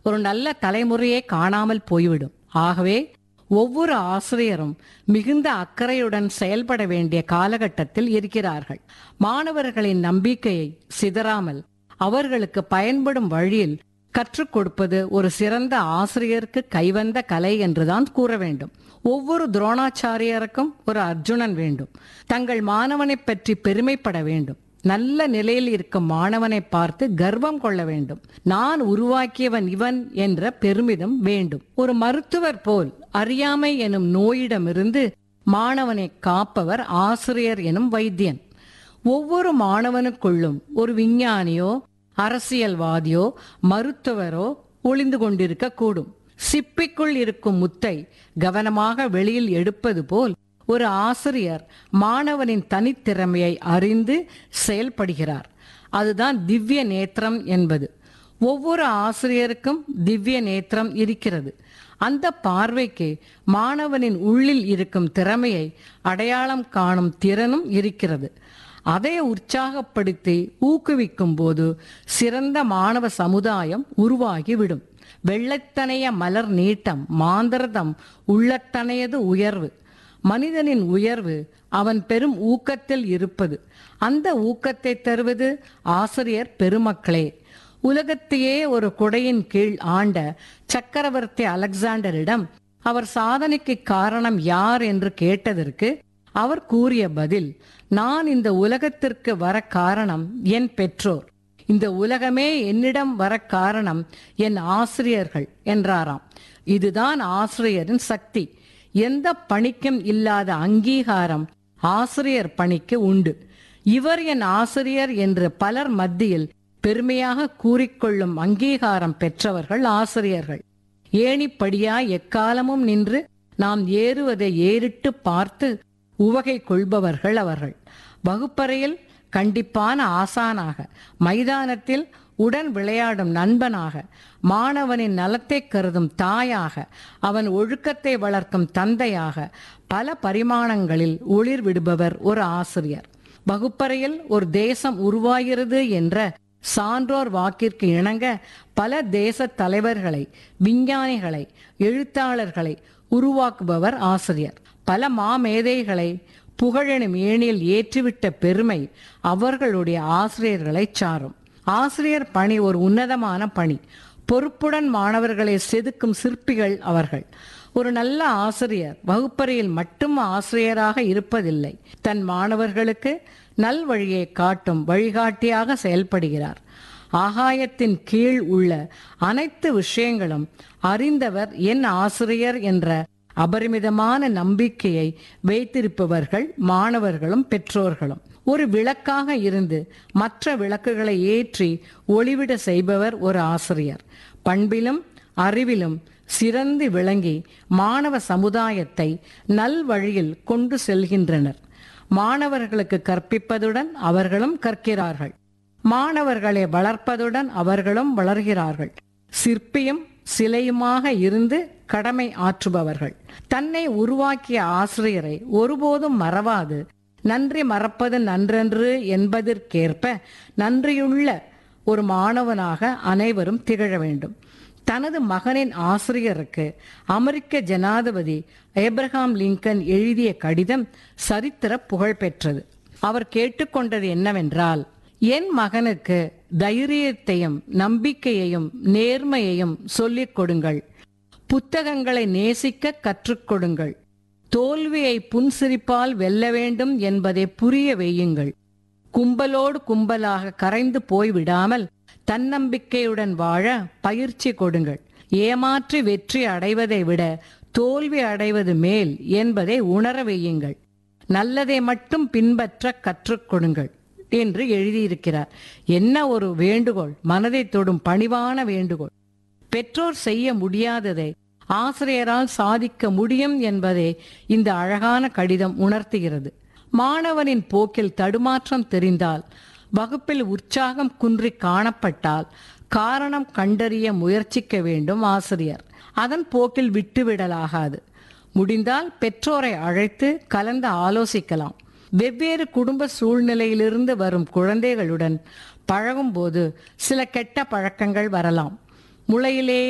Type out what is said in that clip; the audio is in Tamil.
ஒரு நல்ல தலைமுறையே காணாமல் போய்விடும் ஆகவே ஒவ்வொரு ஆசிரியரும் மிகுந்த அக்கறையுடன் செயல்பட வேண்டிய காலகட்டத்தில் இருக்கிறார்கள் மாணவர்களின் நம்பிக்கையை சிதறாமல் அவர்களுக்கு பயன்படும் வழியில் கற்றுக் கொடுப்பது ஒரு சிறந்த ஆசிரியருக்கு கைவந்த கலை என்றுதான் கூற வேண்டும் ஒவ்வொரு துரோணாச்சாரியருக்கும் ஒரு அர்ஜுனன் வேண்டும் தங்கள் மாணவனைப் பற்றி பெருமைப்பட வேண்டும் நல்ல நிலையில் இருக்கும் மாணவனை பார்த்து கர்வம் கொள்ள வேண்டும் நான் உருவாக்கியவன் இவன் என்ற பெருமிதம் வேண்டும் ஒரு மருத்துவர் போல் அறியாமை எனும் நோயிடமிருந்து மாணவனை காப்பவர் ஆசிரியர் எனும் வைத்தியன் ஒவ்வொரு மாணவனுக்குள்ளும் ஒரு விஞ்ஞானியோ அரசியல்வாதியோ மருத்துவரோ ஒளிந்து கொண்டிருக்க கூடும் சிப்பிக்குள் இருக்கும் முத்தை கவனமாக வெளியில் எடுப்பது போல் ஒரு ஆசிரியர் மாணவனின் தனித்திறமையை அறிந்து செயல்படுகிறார் அதுதான் திவ்ய நேத்திரம் என்பது ஒவ்வொரு ஆசிரியருக்கும் திவ்ய நேத்திரம் இருக்கிறது அந்த பார்வைக்கு மாணவனின் உள்ளில் இருக்கும் திறமையை அடையாளம் காணும் திறனும் இருக்கிறது அதை உற்சாகப்படுத்தி ஊக்குவிக்கும் போது சிறந்த மாணவ சமுதாயம் உருவாகிவிடும் வெள்ளத்தனைய மலர் நீட்டம் மாந்தரதம் உள்ளத்தனையது உயர்வு மனிதனின் உயர்வு அவன் பெரும் ஊக்கத்தில் இருப்பது அந்த ஊக்கத்தை தருவது ஆசிரியர் பெருமக்களே உலகத்தையே ஒரு குடையின் கீழ் ஆண்ட சக்கரவர்த்தி அலெக்சாண்டரிடம் அவர் சாதனைக்கு காரணம் யார் என்று கேட்டதற்கு அவர் கூறிய பதில் நான் இந்த உலகத்திற்கு வர காரணம் என் பெற்றோர் இந்த உலகமே என்னிடம் வர காரணம் என் ஆசிரியர்கள் என்றாராம் இதுதான் ஆசிரியரின் சக்தி எந்த பணிக்கும் இல்லாத அங்கீகாரம் ஆசிரியர் பணிக்கு உண்டு இவர் என் ஆசிரியர் என்று பலர் மத்தியில் பெருமையாக கூறிக்கொள்ளும் அங்கீகாரம் பெற்றவர்கள் ஆசிரியர்கள் ஏணிப்படியா எக்காலமும் நின்று நாம் ஏறுவதை ஏறிட்டு பார்த்து உவகை கொள்பவர்கள் அவர்கள் வகுப்பறையில் கண்டிப்பான ஆசானாக மைதானத்தில் உடன் விளையாடும் நண்பனாக மாணவனின் நலத்தை கருதும் தாயாக அவன் ஒழுக்கத்தை வளர்க்கும் தந்தையாக பல பரிமாணங்களில் ஒளிர் விடுபவர் ஒரு ஆசிரியர் வகுப்பறையில் ஒரு தேசம் உருவாகிறது என்ற சான்றோர் வாக்கிற்கு இணங்க பல தேச தலைவர்களை விஞ்ஞானிகளை எழுத்தாளர்களை உருவாக்குபவர் ஆசிரியர் பல மாமேதைகளை புகழெனும் ஏணியில் ஏற்றிவிட்ட பெருமை அவர்களுடைய ஆசிரியர்களை சாரும் ஆசிரியர் பணி ஒரு உன்னதமான பணி பொறுப்புடன் மாணவர்களை செதுக்கும் சிற்பிகள் அவர்கள் ஒரு நல்ல ஆசிரியர் வகுப்பறையில் மட்டும் ஆசிரியராக இருப்பதில்லை தன் மாணவர்களுக்கு நல்வழியை காட்டும் வழிகாட்டியாக செயல்படுகிறார் ஆகாயத்தின் கீழ் உள்ள அனைத்து விஷயங்களும் அறிந்தவர் என் ஆசிரியர் என்ற அபரிமிதமான நம்பிக்கையை வைத்திருப்பவர்கள் மாணவர்களும் பெற்றோர்களும் ஒரு விளக்காக இருந்து மற்ற விளக்குகளை ஏற்றி ஒளிவிட செய்பவர் ஒரு ஆசிரியர் பண்பிலும் அறிவிலும் சிறந்து விளங்கி மாணவ சமுதாயத்தை நல்வழியில் கொண்டு செல்கின்றனர் மாணவர்களுக்கு கற்பிப்பதுடன் அவர்களும் கற்கிறார்கள் மாணவர்களை வளர்ப்பதுடன் அவர்களும் வளர்கிறார்கள் சிற்பியும் சிலையுமாக இருந்து கடமை ஆற்றுபவர்கள் தன்னை உருவாக்கிய ஆசிரியரை ஒருபோதும் மறவாது நன்றி மறப்பது நன்றன்று என்பதற்கேற்ப நன்றியுள்ள ஒரு மாணவனாக அனைவரும் திகழ வேண்டும் தனது மகனின் ஆசிரியருக்கு அமெரிக்க ஜனாதிபதி ஏப்ரஹாம் லிங்கன் எழுதிய கடிதம் சரித்திர புகழ் பெற்றது அவர் கேட்டுக்கொண்டது என்னவென்றால் என் மகனுக்கு தைரியத்தையும் நம்பிக்கையையும் நேர்மையையும் சொல்லிக் கொடுங்கள் புத்தகங்களை நேசிக்க கற்றுக் கொடுங்கள் தோல்வியை புன்சிரிப்பால் வெல்ல வேண்டும் என்பதை புரிய வையுங்கள் கும்பலோடு கும்பலாக கரைந்து போய்விடாமல் தன்னம்பிக்கையுடன் வாழ பயிற்சி கொடுங்கள் ஏமாற்றி வெற்றி அடைவதை விட தோல்வி அடைவது மேல் என்பதை உணர வையுங்கள் நல்லதை மட்டும் பின்பற்ற கற்றுக் கொடுங்கள் என்று எழுதியிருக்கிறார் என்ன ஒரு வேண்டுகோள் மனதை தொடும் பணிவான வேண்டுகோள் பெற்றோர் செய்ய முடியாததை ஆசிரியரால் சாதிக்க முடியும் என்பதை இந்த அழகான கடிதம் உணர்த்துகிறது மாணவனின் போக்கில் தடுமாற்றம் தெரிந்தால் வகுப்பில் உற்சாகம் குன்றி காணப்பட்டால் காரணம் கண்டறிய முயற்சிக்க வேண்டும் ஆசிரியர் அதன் போக்கில் விட்டுவிடலாகாது முடிந்தால் பெற்றோரை அழைத்து கலந்து ஆலோசிக்கலாம் வெவ்வேறு குடும்ப சூழ்நிலையிலிருந்து வரும் குழந்தைகளுடன் பழகும்போது சில கெட்ட பழக்கங்கள் வரலாம் முளையிலேயே